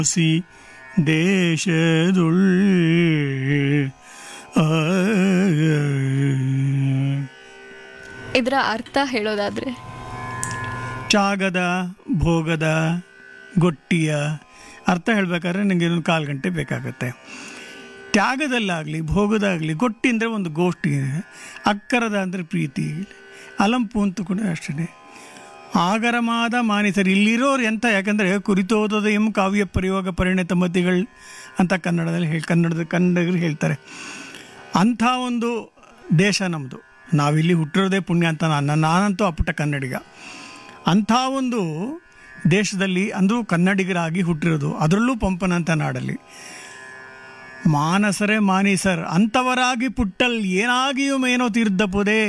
C ದೇಶದುಳ್ ಆ ಇದರ ಅರ್ಥ ಹೇಳೋದಾದ್ರೆ ತ್ಯಾಗದ ಭೋಗದ ಗೊಟ್ಟಿಯ ಅರ್ಥ ಹೇಳ್ಬೇಕಾದ್ರೆ ನನಗೆ ಇನ್ನೊಂದು ಕಾಲು ಗಂಟೆ ಬೇಕಾಗುತ್ತೆ ತ್ಯಾಗದಲ್ಲಾಗಲಿ ಭೋಗದಾಗಲಿ ಗೊಟ್ಟಿ ಅಂದರೆ ಒಂದು ಗೋಷ್ಠಿ ಇದೆ ಅಕ್ಕರದ ಅಂದರೆ ಪ್ರೀತಿ ಅಲಂಪು ಅಂತ ಕೂಡ ಅಷ್ಟೇ ಆಗರಮಾದ ಮಾನಿಸರು ಇಲ್ಲಿರೋರು ಎಂತ ಯಾಕಂದರೆ ಕುರಿತೋದದ ಎಂ ಕಾವ್ಯ ಪ್ರಯೋಗ ಪರಿಣಿತ ಮತಿಗಳು ಅಂತ ಕನ್ನಡದಲ್ಲಿ ಹೇಳಿ ಕನ್ನಡದ ಕನ್ನಡಿಗರು ಹೇಳ್ತಾರೆ ಅಂಥ ಒಂದು ದೇಶ ನಮ್ಮದು ನಾವಿಲ್ಲಿ ಹುಟ್ಟಿರೋದೇ ಪುಣ್ಯ ಅಂತ ನಾನು ನಾನಂತೂ ಅಪ್ಪಟ ಕನ್ನಡಿಗ ಅಂಥ ಒಂದು ದೇಶದಲ್ಲಿ ಅಂದು ಕನ್ನಡಿಗರಾಗಿ ಹುಟ್ಟಿರೋದು ಅದರಲ್ಲೂ ಪಂಪನಂತ ನಾಡಲ್ಲಿ ಮಾನಸರೇ ಮಾನಿಸರ್ ಅಂಥವರಾಗಿ ಪುಟ್ಟಲ್ ಏನಾಗಿಯೂ ಮೇನೋ ತೀರ್ದಪುದೇ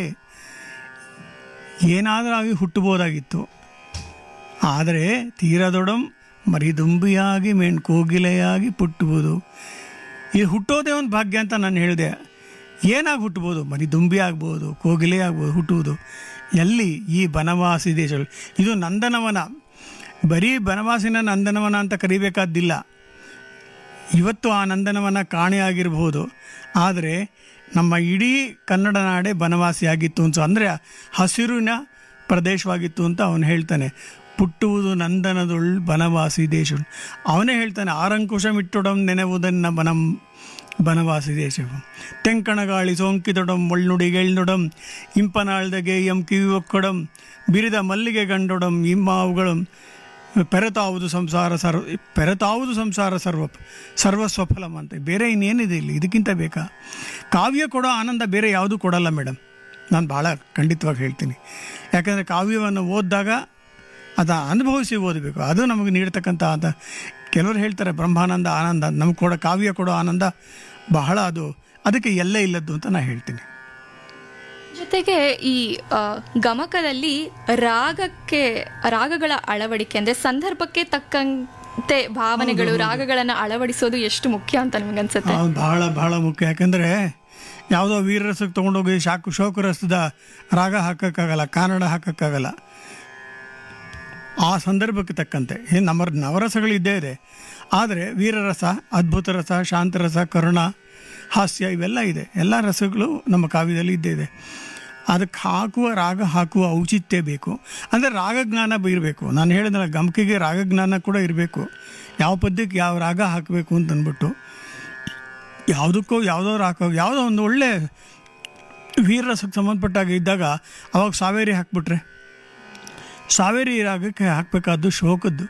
ಏನಾದರೂ ಆಗಿ ಹುಟ್ಟಬೋದಾಗಿತ್ತು ಆದರೆ ತೀರದೊಡಂ ಮರಿದುಂಬಿಯಾಗಿ ಮೇಣ್ ಕೋಗಿಲೆಯಾಗಿ ಪುಟ್ಟುವುದು ಈ ಹುಟ್ಟೋದೇ ಒಂದು ಭಾಗ್ಯ ಅಂತ ನಾನು ಹೇಳಿದೆ ಏನಾಗಿ ಹುಟ್ಟಬೋದು ಮರಿ ದುಂಬಿ ಆಗ್ಬೋದು ಕೋಗಿಲೆ ಆಗ್ಬೋದು ಹುಟ್ಟುವುದು ಎಲ್ಲಿ ಈ ಬನವಾಸಿ ದೇಶಗಳು ಇದು ನಂದನವನ ಬರೀ ಬನವಾಸಿನ ನಂದನವನ ಅಂತ ಕರಿಬೇಕಾದ್ದಿಲ್ಲ ಇವತ್ತು ಆ ನಂದನವನ ಕಾಣೆಯಾಗಿರಬಹುದು ಆದರೆ ನಮ್ಮ ಇಡೀ ಕನ್ನಡ ನಾಡೆ ಬನವಾಸಿಯಾಗಿತ್ತು ಅಂತ ಅಂದರೆ ಹಸಿರಿನ ಪ್ರದೇಶವಾಗಿತ್ತು ಅಂತ ಅವನು ಹೇಳ್ತಾನೆ ಪುಟ್ಟುವುದು ನಂದನದೊಳ್ ಬನವಾಸಿ ದೇಶ ಅವನೇ ಹೇಳ್ತಾನೆ ಆರಂಕುಶ ಮಿಟ್ಟೊಡಂ ನೆನೆವುದನ್ನ ಬನಂ ಬನವಾಸಿ ದೇಶವು ತೆಂಕಣಗಾಳಿ ಸೋಂಕಿದೊಡಂ ಒಳ್ನುಡಿಗೆಳ್ನೊಡಂ ಇಂಪನಾಳ್ದಗೆ ಎಂ ಕಿವಿಯೊಕ್ಕಡಂ ಬಿರಿದ ಮಲ್ಲಿಗೆ ಗಂಡೊಡಂ ಇಮ್ಮಾವುಗಳಂ ಪೆರತಾವುದು ಸಂಸಾರ ಸರ್ವ ಪೆರತಾವುದು ಸಂಸಾರ ಸರ್ವ ಸರ್ವಸ್ವಫಲಂ ಅಂತ ಬೇರೆ ಇನ್ನೇನಿದೆ ಇಲ್ಲಿ ಇದಕ್ಕಿಂತ ಬೇಕಾ ಕಾವ್ಯ ಕೊಡೋ ಆನಂದ ಬೇರೆ ಯಾವುದೂ ಕೊಡಲ್ಲ ಮೇಡಮ್ ನಾನು ಭಾಳ ಖಂಡಿತವಾಗಿ ಹೇಳ್ತೀನಿ ಯಾಕಂದರೆ ಕಾವ್ಯವನ್ನು ಓದಿದಾಗ ಅದು ಅನುಭವಿಸಿ ಓದಬೇಕು ಅದು ನಮಗೆ ನೀಡ್ತಕ್ಕಂಥ ಅಂತ ಕೆಲವರು ಹೇಳ್ತಾರೆ ಬ್ರಹ್ಮಾನಂದ ಆನಂದ ನಮ್ಗೆ ಕೊಡೋ ಕಾವ್ಯ ಕೊಡೋ ಆನಂದ ಬಹಳ ಅದು ಅದಕ್ಕೆ ಎಲ್ಲೇ ಇಲ್ಲದ್ದು ಅಂತ ನಾನು ಹೇಳ್ತೀನಿ ಜೊತೆಗೆ ಈ ಆ, ಗಮಕದಲ್ಲಿ ರಾಗಕ್ಕೆ ರಾಗಗಳ ಅಳವಡಿಕೆ ಅಂದ್ರೆ ಸಂದರ್ಭಕ್ಕೆ ತಕ್ಕಂತೆ ಭಾವನೆಗಳು ರಾಗಗಳನ್ನ ಅಳವಡಿಸೋದು ಎಷ್ಟು ಮುಖ್ಯ ಅಂತ ನಿಮ್ಗನ್ಸುತ್ತೆ ಅದು ಬಹಳ ಬಹಳ ಮುಖ್ಯ ಯಾಕಂದರೆ ಯಾವುದೋ ವೀರರಸಕ್ಕೆ ತೊಗೊಂಡೋಗಿ ಶಾಕು ಶೋಕರಸದ ರಾಗ ಹಾಕೋಕ್ಕಾಗಲ್ಲ ಕನ್ನಡ ಹಾಕೋಕ್ಕಾಗಲ್ಲ ಆ ಸಂದರ್ಭಕ್ಕೆ ತಕ್ಕಂತೆ ಏನು ನಮ್ಮ ನವರಸಗಳು ಇದ್ದೇ ಇದೆ ಆದರೆ ವೀರರಸ ಅದ್ಭುತ ರಸ ಶಾಂತರಸ ಕರುಣ ಹಾಸ್ಯ ಇವೆಲ್ಲ ಇದೆ ಎಲ್ಲ ರಸಗಳು ನಮ್ಮ ಕಾವ್ಯದಲ್ಲಿ ಇದ್ದೇ ಇದೆ ಅದಕ್ಕೆ ಹಾಕುವ ರಾಗ ಹಾಕುವ ಔಚಿತ್ಯ ಬೇಕು ಅಂದರೆ ರಾಗಜ್ಞಾನ ಇರಬೇಕು ನಾನು ಹೇಳಿದ್ನಲ್ಲ ಗಮಕಿಗೆ ರಾಗಜ್ಞಾನ ಕೂಡ ಇರಬೇಕು ಯಾವ ಪದ್ಯಕ್ಕೆ ಯಾವ ರಾಗ ಹಾಕಬೇಕು ಅಂತ ಅಂದ್ಬಿಟ್ಟು ಯಾವುದಕ್ಕೋ ಯಾವುದೋ ಹಾಕೋ ಯಾವುದೋ ಒಂದು ಒಳ್ಳೆ ವೀರರಸಕ್ಕೆ ಸಂಬಂಧಪಟ್ಟಾಗ ಇದ್ದಾಗ ಅವಾಗ ಸಾವೇರಿ ಹಾಕ್ಬಿಟ್ರೆ ಸಾವೇರಿ ರಾಗಕ್ಕೆ ಹಾಕಬೇಕಾದ್ದು ಶೋಕದ್ದು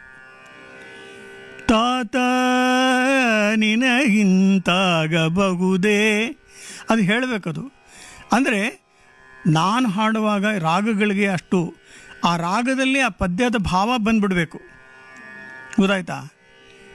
ತಾತ ನಿನಗಿಂತಾಗಬಹುದೇ ಅದು ಹೇಳಬೇಕದು ಅಂದರೆ ನಾನು ಹಾಡುವಾಗ ರಾಗಗಳಿಗೆ ಅಷ್ಟು ಆ ರಾಗದಲ್ಲಿ ಆ ಪದ್ಯದ ಭಾವ ಬಂದ್ಬಿಡಬೇಕು ಗೊತ್ತಾಯ್ತಾ